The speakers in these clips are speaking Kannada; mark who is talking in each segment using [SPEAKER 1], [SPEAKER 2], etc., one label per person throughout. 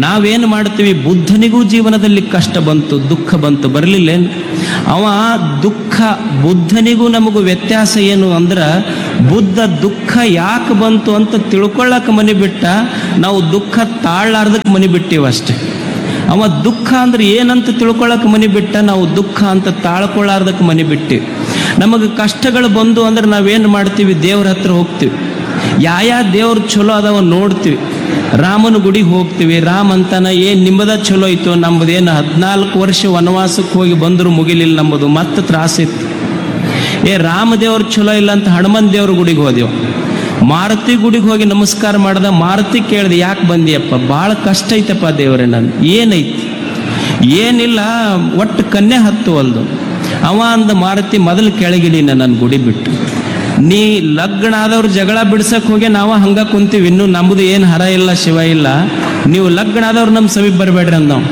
[SPEAKER 1] ನಾವೇನು ಮಾಡ್ತೀವಿ ಬುದ್ಧನಿಗೂ ಜೀವನದಲ್ಲಿ ಕಷ್ಟ ಬಂತು ದುಃಖ ಬಂತು ಬರಲಿಲ್ಲೇನು ಅವ ದುಃಖ ಬುದ್ಧನಿಗೂ ನಮಗೂ ವ್ಯತ್ಯಾಸ ಏನು ಅಂದ್ರೆ ಬುದ್ಧ ದುಃಖ ಯಾಕೆ ಬಂತು ಅಂತ ತಿಳ್ಕೊಳ್ಳಕ್ಕೆ ಮನೆ ಬಿಟ್ಟ ನಾವು ದುಃಖ ತಾಳಾರ್ದಕ್ಕೆ ಮನೆ ಬಿಟ್ಟಿವಿ ಅಷ್ಟೇ ಅವ ದುಃಖ ಅಂದ್ರೆ ಏನಂತ ತಿಳ್ಕೊಳಕ್ ಮನೆ ಬಿಟ್ಟ ನಾವು ದುಃಖ ಅಂತ ತಾಳ್ಕೊಳ್ಳಾರ್ದಕ್ಕೆ ಮನೆ ಬಿಟ್ಟಿವಿ ನಮಗೆ ಕಷ್ಟಗಳು ಬಂದು ಅಂದ್ರೆ ನಾವೇನು ಮಾಡ್ತೀವಿ ದೇವ್ರ ಹತ್ರ ಹೋಗ್ತೀವಿ ಯಾವ ದೇವ್ರು ಚಲೋ ಅದಾವ ನೋಡ್ತೀವಿ ರಾಮನ ಗುಡಿಗೆ ಹೋಗ್ತೀವಿ ರಾಮ್ ಅಂತಾನ ಏನ್ ನಿಮ್ಮದ ಚಲೋ ಇತ್ತು ನಮ್ಮದೇನು ಹದಿನಾಲ್ಕು ವರ್ಷ ವನವಾಸಕ್ಕೆ ಹೋಗಿ ಬಂದ್ರು ಮುಗಿಲಿಲ್ಲ ನಮ್ಮದು ಮತ್ತೆ ತ್ರಾಸಿತ್ತು ಏ ರಾಮದೇವ್ರು ಚಲೋ ಇಲ್ಲ ಅಂತ ಹನುಮನ್ ದೇವ್ರ ಗುಡಿಗೆ ಹೋದೆವು ಮಾರುತಿ ಗುಡಿಗೆ ಹೋಗಿ ನಮಸ್ಕಾರ ಮಾಡ್ದ ಮಾರುತಿ ಕೇಳ್ದೆ ಯಾಕೆ ಬಂದಿಯಪ್ಪ ಭಾಳ ಕಷ್ಟ ಐತಪ್ಪ ದೇವ್ರೆ ನಾನು ಏನೈತಿ ಏನಿಲ್ಲ ಒಟ್ಟು ಕನ್ಯೆ ಹತ್ತುವಲ್ದು ಅವ ಅಂದ ಮಾರುತಿ ಮೊದಲು ಕೆಳಗಿಳಿ ನನ್ನ ಗುಡಿ ಬಿಟ್ಟು ನೀ ಲಗ್ನ ಆದವ್ರು ಜಗಳ ಬಿಡ್ಸಕ್ ಹೋಗಿ ನಾವು ಹಂಗ ಕುಂತೀವಿ ಇನ್ನು ನಮ್ದು ಏನು ಹರ ಇಲ್ಲ ಶಿವ ಇಲ್ಲ ನೀವು ಲಗ್ನ ಆದವ್ರು ನಮ್ಮ ಸಮೀಪ ಬರಬೇಡ್ರಿ ಅಂದವ್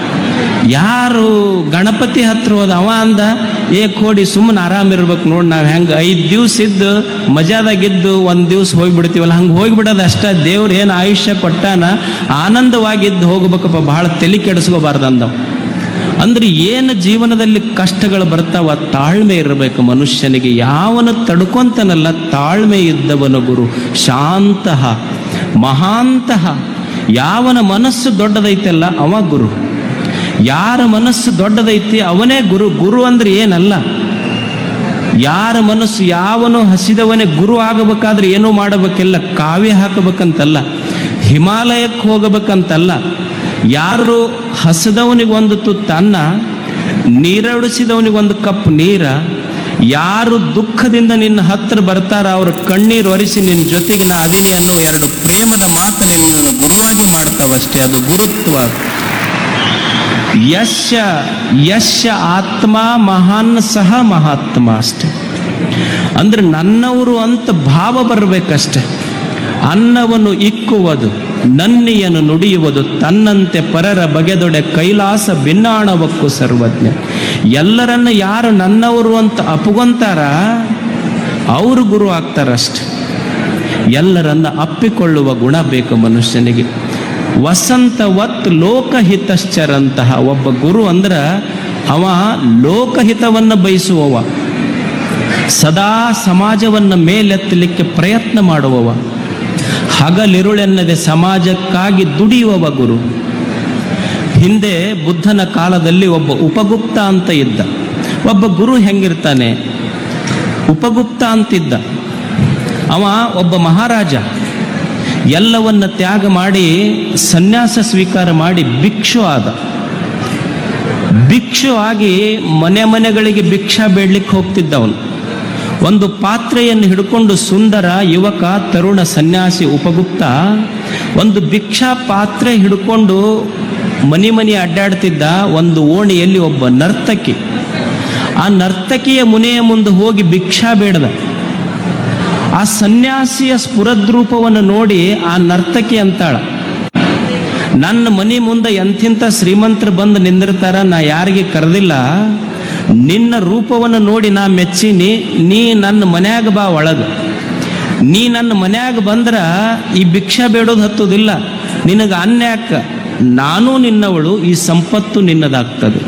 [SPEAKER 1] ಯಾರು ಗಣಪತಿ ಹತ್ರ ಹೋದ ಅವ ಅಂದ ಏ ಕೋಡಿ ಸುಮ್ಮನೆ ಆರಾಮಿರ್ಬೇಕು ನೋಡಿ ನಾವು ಹೆಂಗೆ ಐದು ದಿವ್ಸ ಇದ್ದು ಮಜಾದಾಗಿದ್ದು ಒಂದು ದಿವ್ಸ ಹೋಗ್ಬಿಡ್ತೀವಲ್ಲ ಹಂಗೆ ಹೋಗ್ಬಿಡೋದು ಅಷ್ಟ ದೇವ್ರು ಏನು ಆಯುಷ್ಯ ಕೊಟ್ಟಾನ ಆನಂದವಾಗಿದ್ದು ಹೋಗ್ಬೇಕಪ್ಪ ಭಾಳ ತಲೆ ಕೆಡಿಸ್ಕೋಬಾರ್ದು ಅಂದವ ಅಂದ್ರೆ ಏನು ಜೀವನದಲ್ಲಿ ಕಷ್ಟಗಳು ಬರ್ತಾವ ತಾಳ್ಮೆ ಇರಬೇಕು ಮನುಷ್ಯನಿಗೆ ಯಾವನು ತಡ್ಕೊಂತನಲ್ಲ ತಾಳ್ಮೆ ಇದ್ದವನು ಗುರು ಶಾಂತಃ ಮಹಾಂತಹ ಯಾವನ ಮನಸ್ಸು ದೊಡ್ಡದೈತಲ್ಲ ಅವ ಗುರು ಯಾರ ಮನಸ್ಸು ದೊಡ್ಡದೈತಿ ಅವನೇ ಗುರು ಗುರು ಅಂದ್ರೆ ಏನಲ್ಲ ಯಾರ ಮನಸ್ಸು ಯಾವನು ಹಸಿದವನೇ ಗುರು ಆಗಬೇಕಾದ್ರೆ ಏನೂ ಮಾಡಬೇಕಿಲ್ಲ ಕಾವ್ಯ ಹಾಕಬೇಕಂತಲ್ಲ ಹಿಮಾಲಯಕ್ಕೆ ಹೋಗಬೇಕಂತಲ್ಲ ಯಾರು ಹಸದವನಿಗೊಂದು ತುತ್ತು ಅನ್ನ ನೀರಡಿಸಿದವನಿಗೊಂದು ಕಪ್ ನೀರ ಯಾರು ದುಃಖದಿಂದ ನಿನ್ನ ಹತ್ರ ಬರ್ತಾರ ಅವ್ರ ಕಣ್ಣೀರು ಒರೆಸಿ ನಿನ್ನ ಜೊತೆಗೆ ನಾ ಅದೀನಿ ಅನ್ನೋ ಎರಡು ಪ್ರೇಮದ ಮಾತು ನಿನ್ನನ್ನು ಗುರುವಾಗಿ ಮಾಡ್ತಾವಷ್ಟೇ ಅದು ಗುರುತ್ವ ಯಶ ಯಶ ಆತ್ಮ ಮಹಾನ್ ಸಹ ಮಹಾತ್ಮ ಅಷ್ಟೆ ಅಂದ್ರೆ ನನ್ನವರು ಅಂತ ಭಾವ ಬರಬೇಕಷ್ಟೆ ಅನ್ನವನ್ನು ಇಕ್ಕುವುದು ನನ್ನಿಯನ್ನು ನುಡಿಯುವುದು ತನ್ನಂತೆ ಪರರ ಬಗೆದೊಡೆ ಕೈಲಾಸ ಭಿನ್ನಾಣವಕ್ಕೂ ಸರ್ವಜ್ಞ ಎಲ್ಲರನ್ನ ಯಾರು ನನ್ನವರು ಅಂತ ಅಪುಗೊಂತಾರ ಅವರು ಗುರು ಆಗ್ತಾರಷ್ಟೆ ಎಲ್ಲರನ್ನ ಅಪ್ಪಿಕೊಳ್ಳುವ ಗುಣ ಬೇಕು ಮನುಷ್ಯನಿಗೆ ವಸಂತವತ್ ಲೋಕಹಿತಶ್ಚರಂತಹ ಒಬ್ಬ ಗುರು ಅಂದ್ರ ಅವ ಲೋಕಹಿತವನ್ನ ಬಯಸುವವ ಸದಾ ಸಮಾಜವನ್ನ ಮೇಲೆತ್ತಲಿಕ್ಕೆ ಪ್ರಯತ್ನ ಮಾಡುವವ ಹಗಲಿರುಳೆನ್ನದೆ ಸಮಾಜಕ್ಕಾಗಿ ದುಡಿಯುವವ ಗುರು ಹಿಂದೆ ಬುದ್ಧನ ಕಾಲದಲ್ಲಿ ಒಬ್ಬ ಉಪಗುಪ್ತ ಅಂತ ಇದ್ದ ಒಬ್ಬ ಗುರು ಹೆಂಗಿರ್ತಾನೆ ಉಪಗುಪ್ತ ಅಂತಿದ್ದ ಅವ ಒಬ್ಬ ಮಹಾರಾಜ ಎಲ್ಲವನ್ನ ತ್ಯಾಗ ಮಾಡಿ ಸನ್ಯಾಸ ಸ್ವೀಕಾರ ಮಾಡಿ ಭಿಕ್ಷು ಆದ ಭಿಕ್ಷು ಆಗಿ ಮನೆ ಮನೆಗಳಿಗೆ ಭಿಕ್ಷಾ ಬೇಡ್ಲಿಕ್ಕೆ ಹೋಗ್ತಿದ್ದ ಅವನು ಒಂದು ಪಾತ್ರೆಯನ್ನು ಹಿಡ್ಕೊಂಡು ಸುಂದರ ಯುವಕ ತರುಣ ಸನ್ಯಾಸಿ ಉಪಗುಪ್ತ ಒಂದು ಭಿಕ್ಷಾ ಪಾತ್ರೆ ಹಿಡ್ಕೊಂಡು ಮನಿ ಮನಿ ಅಡ್ಡಾಡ್ತಿದ್ದ ಒಂದು ಓಣಿಯಲ್ಲಿ ಒಬ್ಬ ನರ್ತಕಿ ಆ ನರ್ತಕಿಯ ಮುನೆಯ ಮುಂದೆ ಹೋಗಿ ಭಿಕ್ಷಾ ಬೇಡದ ಆ ಸನ್ಯಾಸಿಯ ಸ್ಫುರದ್ರೂಪವನ್ನು ನೋಡಿ ಆ ನರ್ತಕಿ ಅಂತಾಳ ನನ್ನ ಮನೆ ಮುಂದೆ ಎಂಥಿಂಥ ಶ್ರೀಮಂತರು ಬಂದು ನಿಂದಿರ್ತಾರ ನಾ ಯಾರಿಗೆ ಕರೆದಿಲ್ಲ ನಿನ್ನ ರೂಪವನ್ನು ನೋಡಿ ನಾ ಮೆಚ್ಚೀನಿ ನೀ ನನ್ನ ಮನ್ಯಾಗ ಬಾ ಒಳಗ ನೀ ನನ್ನ ಮನ್ಯಾಗ ಬಂದ್ರ ಈ ಭಿಕ್ಷಾ ಬೇಡೋದು ಹತ್ತೋದಿಲ್ಲ ನಿನಗೆ ಅನ್ಯಾಕ ನಾನು ನಿನ್ನವಳು ಈ ಸಂಪತ್ತು ನಿನ್ನದಾಗ್ತದೆ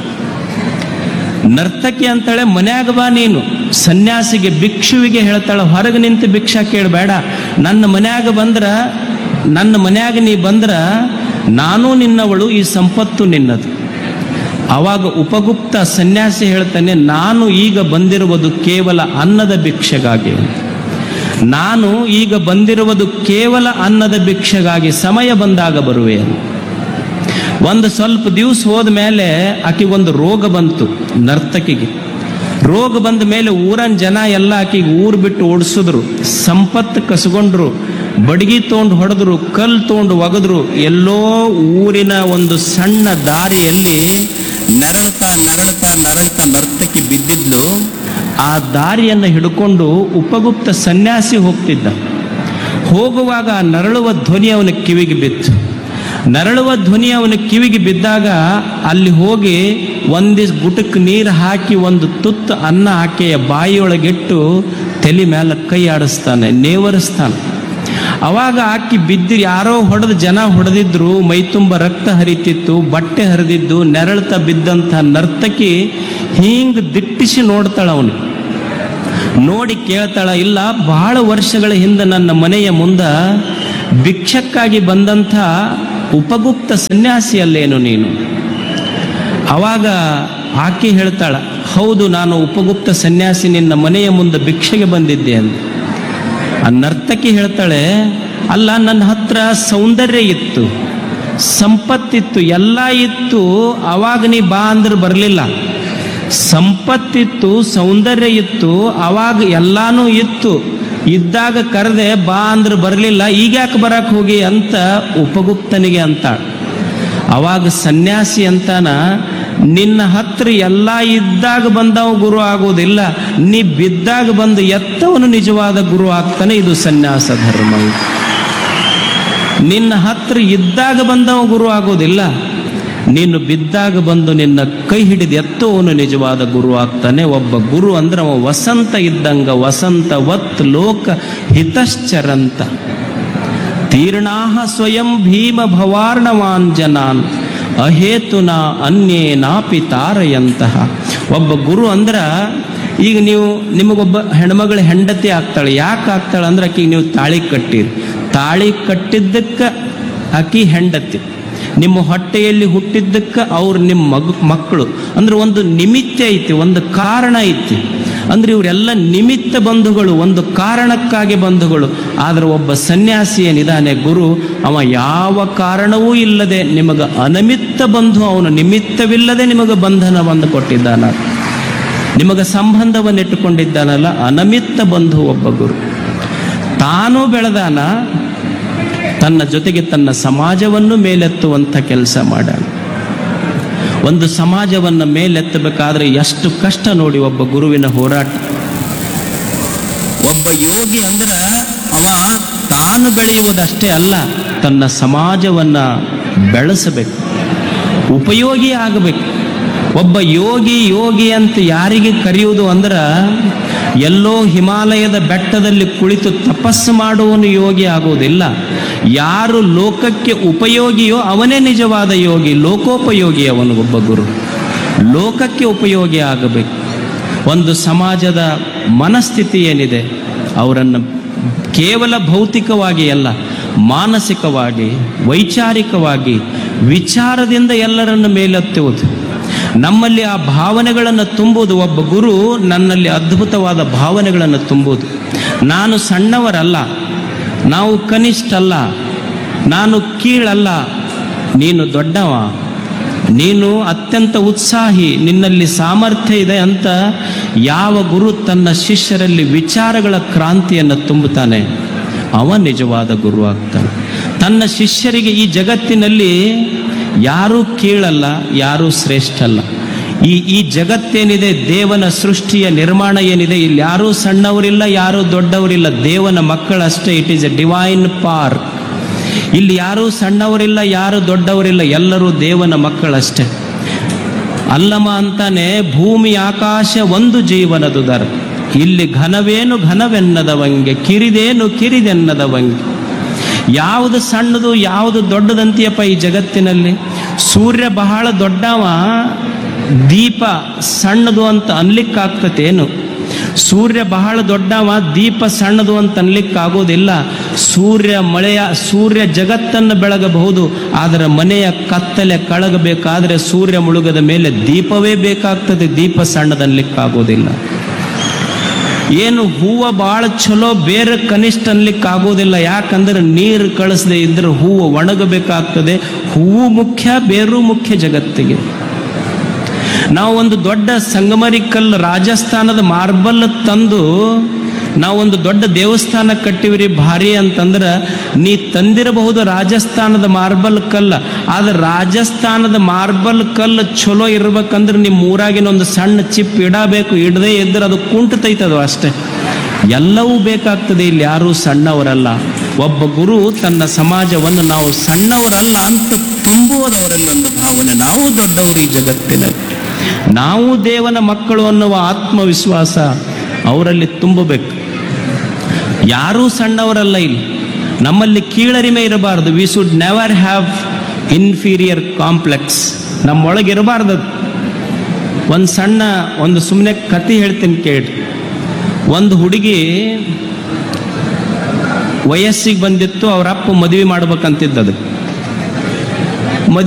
[SPEAKER 1] ನರ್ತಕಿ ಅಂತಾಳೆ ಮನ್ಯಾಗ ಬಾ ನೀನು ಸನ್ಯಾಸಿಗೆ ಭಿಕ್ಷುವಿಗೆ ಹೇಳ್ತಾಳೆ ಹೊರಗೆ ನಿಂತು ಭಿಕ್ಷಾ ಕೇಳಬೇಡ ನನ್ನ ಮನ್ಯಾಗ ಬಂದ್ರ ನನ್ನ ಮನ್ಯಾಗ ನೀ ಬಂದ್ರ ನಾನು ನಿನ್ನವಳು ಈ ಸಂಪತ್ತು ನಿನ್ನದು ಅವಾಗ ಉಪಗುಪ್ತ ಸನ್ಯಾಸಿ ಹೇಳ್ತಾನೆ ನಾನು ಈಗ ಬಂದಿರುವುದು ಕೇವಲ ಅನ್ನದ ಭಿಕ್ಷೆಗಾಗಿ ನಾನು ಈಗ ಬಂದಿರುವುದು ಕೇವಲ ಅನ್ನದ ಭಿಕ್ಷೆಗಾಗಿ ಸಮಯ ಬಂದಾಗ ಬರುವೆ ಅಂತ. ಒಂದು ಸ್ವಲ್ಪ ದಿವಸ ಹೋದ ಮೇಲೆ ಆಕೆಗೊಂದು ರೋಗ ಬಂತು ನರ್ತಕಿಗೆ ರೋಗ ಬಂದ ಮೇಲೆ ಊರನ್ ಜನ ಎಲ್ಲ ಆಕೆಗೆ ಊರು ಬಿಟ್ಟು ಓಡಿಸಿದ್ರು ಸಂಪತ್ತು ಕಸ್ಕೊಂಡ್ರು ಬಡಗಿ ತೊಗೊಂಡು ಹೊಡೆದ್ರು ಕಲ್ಲು ತೊಗೊಂಡು ಒಗದ್ರು ಎಲ್ಲೋ ಊರಿನ ಒಂದು ಸಣ್ಣ ದಾರಿಯಲ್ಲಿ ನರಳ್ತಾ ನರಳ್ತಾ ನರಳ್ತಾ ನರ್ತಕಿ ಬಿದ್ದಿದ್ಲು ಆ ದಾರಿಯನ್ನು ಹಿಡ್ಕೊಂಡು ಉಪಗುಪ್ತ ಸನ್ಯಾಸಿ ಹೋಗ್ತಿದ್ದ ಹೋಗುವಾಗ ಆ ನರಳುವ ಧ್ವನಿ ಅವನ ಕಿವಿಗೆ ಬಿತ್ತು ನರಳುವ ಧ್ವನಿ ಅವನ ಕಿವಿಗೆ ಬಿದ್ದಾಗ ಅಲ್ಲಿ ಹೋಗಿ ಒಂದಿಸ್ ಗುಟಕ್ ನೀರು ಹಾಕಿ ಒಂದು ತುತ್ತು ಅನ್ನ ಆಕೆಯ ಬಾಯಿಯೊಳಗಿಟ್ಟು ತಲೆ ಮೇಲೆ ಕೈ ಆಡಿಸ್ತಾನೆ ನೇವರಿಸ್ತಾನೆ ಅವಾಗ ಆಕಿ ಬಿದ್ದು ಯಾರೋ ಹೊಡೆದು ಜನ ಹೊಡೆದಿದ್ರು ಮೈ ತುಂಬ ರಕ್ತ ಹರಿತಿತ್ತು ಬಟ್ಟೆ ಹರಿದಿದ್ದು ನೆರಳ್ತ ಬಿದ್ದಂಥ ನರ್ತಕಿ ಹಿಂಗ್ ದಿಟ್ಟಿಸಿ ನೋಡ್ತಾಳ ಅವನು ನೋಡಿ ಕೇಳ್ತಾಳ ಇಲ್ಲ ಬಹಳ ವರ್ಷಗಳ ಹಿಂದೆ ನನ್ನ ಮನೆಯ ಮುಂದ ಭಿಕ್ಷಕ್ಕಾಗಿ ಬಂದಂಥ ಉಪಗುಪ್ತ ಸನ್ಯಾಸಿಯಲ್ಲೇನು ನೀನು ಅವಾಗ ಆಕೆ ಹೇಳ್ತಾಳ ಹೌದು ನಾನು ಉಪಗುಪ್ತ ಸನ್ಯಾಸಿ ನಿನ್ನ ಮನೆಯ ಮುಂದೆ ಭಿಕ್ಷೆಗೆ ಬಂದಿದ್ದೆ ಅಂತ ಆ ನರ್ತಕಿ ಹೇಳ್ತಾಳೆ ಅಲ್ಲ ನನ್ನ ಹತ್ರ ಸೌಂದರ್ಯ ಇತ್ತು ಸಂಪತ್ತಿತ್ತು ಎಲ್ಲ ಇತ್ತು ಅವಾಗ ನೀ ಬಾ ಅಂದ್ರೆ ಬರಲಿಲ್ಲ ಸಂಪತ್ತಿತ್ತು ಸೌಂದರ್ಯ ಇತ್ತು ಅವಾಗ ಎಲ್ಲಾನು ಇತ್ತು ಇದ್ದಾಗ ಕರೆದೆ ಬಾ ಅಂದ್ರೆ ಬರಲಿಲ್ಲ ಈಗ್ಯಾಕೆ ಬರಕ್ ಹೋಗಿ ಅಂತ ಉಪಗುಪ್ತನಿಗೆ ಅಂತಾಳ ಅವಾಗ ಸನ್ಯಾಸಿ ಅಂತಾನ ನಿನ್ನ ಹತ್ರ ಎಲ್ಲ ಇದ್ದಾಗ ಬಂದವ ಗುರು ಆಗೋದಿಲ್ಲ ನೀ ಬಿದ್ದಾಗ ಬಂದು ಎತ್ತವನು ನಿಜವಾದ ಗುರು ಆಗ್ತಾನೆ ಇದು ಸನ್ಯಾಸ ಧರ್ಮ ನಿನ್ನ ಹತ್ರ ಇದ್ದಾಗ ಬಂದವ ಗುರು ಆಗೋದಿಲ್ಲ ನೀನು ಬಿದ್ದಾಗ ಬಂದು ನಿನ್ನ ಕೈ ಹಿಡಿದು ಎತ್ತುವವನು ನಿಜವಾದ ಗುರು ಆಗ್ತಾನೆ ಒಬ್ಬ ಗುರು ಅಂದ್ರೆ ಅವ ವಸಂತ ಇದ್ದಂಗ ವಸಂತ ವತ್ ಲೋಕ ಹಿತಶ್ಚರಂತ ತೀರ್ಣಾಹ ಸ್ವಯಂ ಭೀಮ ಭವಾರ್ಣವಾಂಜನಾನ್ ಅಹೇತುನ ಅನ್ಯೇನಾಪಿ ತಾರಯಂತಹ ಒಬ್ಬ ಗುರು ಅಂದ್ರ ಈಗ ನೀವು ನಿಮಗೊಬ್ಬ ಹೆಣ್ಮಗಳ ಹೆಂಡತಿ ಆಗ್ತಾಳೆ ಯಾಕೆ ಆಗ್ತಾಳೆ ಅಂದ್ರೆ ಆಕಿಗೆ ನೀವು ತಾಳಿ ಕಟ್ಟಿರಿ ತಾಳಿ ಕಟ್ಟಿದ್ದಕ್ಕೆ ಆಕಿ ಹೆಂಡತಿ ನಿಮ್ಮ ಹೊಟ್ಟೆಯಲ್ಲಿ ಹುಟ್ಟಿದ್ದಕ್ಕೆ ಅವ್ರು ನಿಮ್ಮ ಮಗ ಮಕ್ಕಳು ಅಂದ್ರೆ ಒಂದು ನಿಮಿತ್ತ ಐತಿ ಒಂದು ಕಾರಣ ಐತಿ ಅಂದ್ರೆ ಇವರೆಲ್ಲ ನಿಮಿತ್ತ ಬಂಧುಗಳು ಒಂದು ಕಾರಣಕ್ಕಾಗಿ ಬಂಧುಗಳು ಆದ್ರೆ ಒಬ್ಬ ಸನ್ಯಾಸಿ ಏನಿದಾನೆ ಗುರು ಅವ ಯಾವ ಕಾರಣವೂ ಇಲ್ಲದೆ ನಿಮಗೆ ಅನಮಿತ್ತ ಬಂಧು ಅವನು ನಿಮಿತ್ತವಿಲ್ಲದೆ ನಿಮಗೆ ಬಂಧನವನ್ನು ಕೊಟ್ಟಿದ್ದಾನ ನಿಮಗೆ ಸಂಬಂಧವನ್ನು ಇಟ್ಟುಕೊಂಡಿದ್ದಾನಲ್ಲ ಅನಮಿತ್ತ ಬಂಧು ಒಬ್ಬ ಗುರು ತಾನು ಬೆಳೆದಾನ ತನ್ನ ಜೊತೆಗೆ ತನ್ನ ಸಮಾಜವನ್ನು ಮೇಲೆತ್ತುವಂಥ ಕೆಲಸ ಮಾಡ್ಯಾನ ಒಂದು ಸಮಾಜವನ್ನು ಮೇಲೆತ್ತಬೇಕಾದ್ರೆ ಎಷ್ಟು ಕಷ್ಟ ನೋಡಿ ಒಬ್ಬ ಗುರುವಿನ ಹೋರಾಟ ಒಬ್ಬ ಯೋಗಿ ಅಂದ್ರ ಅವ ತಾನು ಬೆಳೆಯುವುದಷ್ಟೇ ಅಲ್ಲ ತನ್ನ ಸಮಾಜವನ್ನ ಬೆಳೆಸಬೇಕು ಉಪಯೋಗಿ ಆಗಬೇಕು ಒಬ್ಬ ಯೋಗಿ ಯೋಗಿ ಅಂತ ಯಾರಿಗೆ ಕರೆಯುವುದು ಅಂದ್ರ ಎಲ್ಲೋ ಹಿಮಾಲಯದ ಬೆಟ್ಟದಲ್ಲಿ ಕುಳಿತು ತಪಸ್ಸು ಮಾಡುವನು ಯೋಗಿ ಆಗುವುದಿಲ್ಲ ಯಾರು ಲೋಕಕ್ಕೆ ಉಪಯೋಗಿಯೋ ಅವನೇ ನಿಜವಾದ ಯೋಗಿ ಲೋಕೋಪಯೋಗಿ ಅವನು ಒಬ್ಬ ಗುರು ಲೋಕಕ್ಕೆ ಉಪಯೋಗಿ ಆಗಬೇಕು ಒಂದು ಸಮಾಜದ ಮನಸ್ಥಿತಿ ಏನಿದೆ ಅವರನ್ನು ಕೇವಲ ಭೌತಿಕವಾಗಿ ಅಲ್ಲ ಮಾನಸಿಕವಾಗಿ ವೈಚಾರಿಕವಾಗಿ ವಿಚಾರದಿಂದ ಎಲ್ಲರನ್ನು ಮೇಲೆತ್ತುವುದು ನಮ್ಮಲ್ಲಿ ಆ ಭಾವನೆಗಳನ್ನು ತುಂಬುವುದು ಒಬ್ಬ ಗುರು ನನ್ನಲ್ಲಿ ಅದ್ಭುತವಾದ ಭಾವನೆಗಳನ್ನು ತುಂಬುವುದು ನಾನು ಸಣ್ಣವರಲ್ಲ ನಾವು ಕನಿಷ್ಠ ಅಲ್ಲ ನಾನು ಕೀಳಲ್ಲ ನೀನು ದೊಡ್ಡವ ನೀನು ಅತ್ಯಂತ ಉತ್ಸಾಹಿ ನಿನ್ನಲ್ಲಿ ಸಾಮರ್ಥ್ಯ ಇದೆ ಅಂತ ಯಾವ ಗುರು ತನ್ನ ಶಿಷ್ಯರಲ್ಲಿ ವಿಚಾರಗಳ ಕ್ರಾಂತಿಯನ್ನು ತುಂಬುತ್ತಾನೆ ಅವ ನಿಜವಾದ ಗುರು ಆಗ್ತಾನೆ ತನ್ನ ಶಿಷ್ಯರಿಗೆ ಈ ಜಗತ್ತಿನಲ್ಲಿ ಯಾರೂ ಕೀಳಲ್ಲ ಯಾರೂ ಶ್ರೇಷ್ಠ ಅಲ್ಲ ಈ ಈ ಜಗತ್ತೇನಿದೆ ದೇವನ ಸೃಷ್ಟಿಯ ನಿರ್ಮಾಣ ಏನಿದೆ ಇಲ್ಲಿ ಯಾರೂ ಸಣ್ಣವರಿಲ್ಲ ಯಾರೂ ದೊಡ್ಡವರಿಲ್ಲ ದೇವನ ಮಕ್ಕಳಷ್ಟೇ it is a divine park ಇಲ್ಲಿ ಯಾರೂ ಸಣ್ಣವರಿಲ್ಲ ಯಾರು ದೊಡ್ಡವರಿಲ್ಲ ಎಲ್ಲರೂ ದೇವನ ಮಕ್ಕಳಷ್ಟೇ ಅಲ್ಲಮ ಅಂತಾನೆ ಭೂಮಿ ಆಕಾಶ ಒಂದು ಜೀವನದುದರ ಇಲ್ಲಿ ಘನವೇನು ಘನವೆನ್ನದವಂಗೆ ಕಿರಿದೇನು ಕಿರಿದೆನ್ನದವಂಗೆ ಯಾವುದು ಸಣ್ಣದು ಯಾವುದು ದೊಡ್ಡದಂತೀಯಪ್ಪ ಈ ಜಗತ್ತಿನಲ್ಲಿ ಸೂರ್ಯ ಬಹಳ ದೊಡ್ಡವ ದೀಪ ಸಣ್ಣದು ಅಂತ ಅನ್ಲಿಕ್ಕಾಗ್ತತೇನು ಸೂರ್ಯ ಬಹಳ ದೊಡ್ಡವ ದೀಪ ಸಣ್ಣದು ಅಂತ ಅನ್ಲಿಕ್ಕಾಗೋದಿಲ್ಲ ಸೂರ್ಯ ಮಳೆಯ ಸೂರ್ಯ ಜಗತ್ತನ್ನು ಬೆಳಗಬಹುದು ಆದರೆ ಮನೆಯ ಕತ್ತಲೆ ಕಳಗಬೇಕಾದ್ರೆ ಸೂರ್ಯ ಮುಳುಗದ ಮೇಲೆ ದೀಪವೇ ಬೇಕಾಗ್ತದೆ ದೀಪ ಸಣ್ಣದನ್ಲಿಕ್ಕಾಗೋದಿಲ್ಲ ಏನು ಹೂವ ಭಾಳ ಚಲೋ ಬೇರೆ ಕನಿಷ್ಠ ಅನ್ಲಿಕ್ಕಾಗೋದಿಲ್ಲ ಯಾಕಂದ್ರೆ ನೀರು ಕಳಿಸದೆ ಇದ್ರೆ ಹೂವು ಒಣಗಬೇಕಾಗ್ತದೆ ಹೂವು ಮುಖ್ಯ ಬೇರು ಮುಖ್ಯ ಜಗತ್ತಿಗೆ ನಾವು ಒಂದು ದೊಡ್ಡ ಸಂಗಮರಿ ಕಲ್ಲು ರಾಜಸ್ಥಾನದ ಮಾರ್ಬಲ್ ತಂದು ನಾವೊಂದು ದೊಡ್ಡ ದೇವಸ್ಥಾನ ಕಟ್ಟಿವಿರಿ ಭಾರಿ ಅಂತಂದ್ರೆ ನೀ ತಂದಿರಬಹುದು ರಾಜಸ್ಥಾನದ ಮಾರ್ಬಲ್ ಕಲ್ಲ ಆದ್ರೆ ರಾಜಸ್ಥಾನದ ಮಾರ್ಬಲ್ ಕಲ್ಲು ಚಲೋ ಇರ್ಬೇಕಂದ್ರೆ ನಿಮ್ಮ ಊರಾಗಿನ ಒಂದು ಸಣ್ಣ ಚಿಪ್ ಇಡಬೇಕು ಇಡದೇ ಇದ್ರೆ ಅದು ಕುಂಟತೈತದು ಅಷ್ಟೇ ಎಲ್ಲವೂ ಬೇಕಾಗ್ತದೆ ಇಲ್ಲಿ ಯಾರೂ ಸಣ್ಣವರಲ್ಲ ಒಬ್ಬ ಗುರು ತನ್ನ ಸಮಾಜವನ್ನು ನಾವು ಸಣ್ಣವರಲ್ಲ ಅಂತ ತುಂಬುವುದವರಲ್ಲಿ ಒಂದು ಭಾವನೆ ನಾವು ದೊಡ್ಡವರು ಈ ಜಗತ್ತಿನಲ್ಲಿ ನಾವು ದೇವನ ಮಕ್ಕಳು ಅನ್ನುವ ಆತ್ಮವಿಶ್ವಾಸ ಅವರಲ್ಲಿ ತುಂಬಬೇಕು ಯಾರೂ ಸಣ್ಣವರಲ್ಲ ಇಲ್ಲಿ ನಮ್ಮಲ್ಲಿ ಕೀಳರಿಮೆ ಇರಬಾರದು we should never have inferior complex ನಮ್ಮೊಳಗೆ ಇರಬಾರ್ದು ಒಂದು ಸಣ್ಣ ಒಂದು ಸುಮ್ಮನೆ ಕತೆ ಹೇಳ್ತೀನಿ ಕೇಳಿ ಒಂದು ಹುಡುಗಿ ವಯಸ್ಸಿಗೆ ಬಂದಿತ್ತು ಅವ್ರ ಅಪ್ಪ ಮದುವೆ ಮಾಡ್ಬೇಕಂತಿದ್ದದು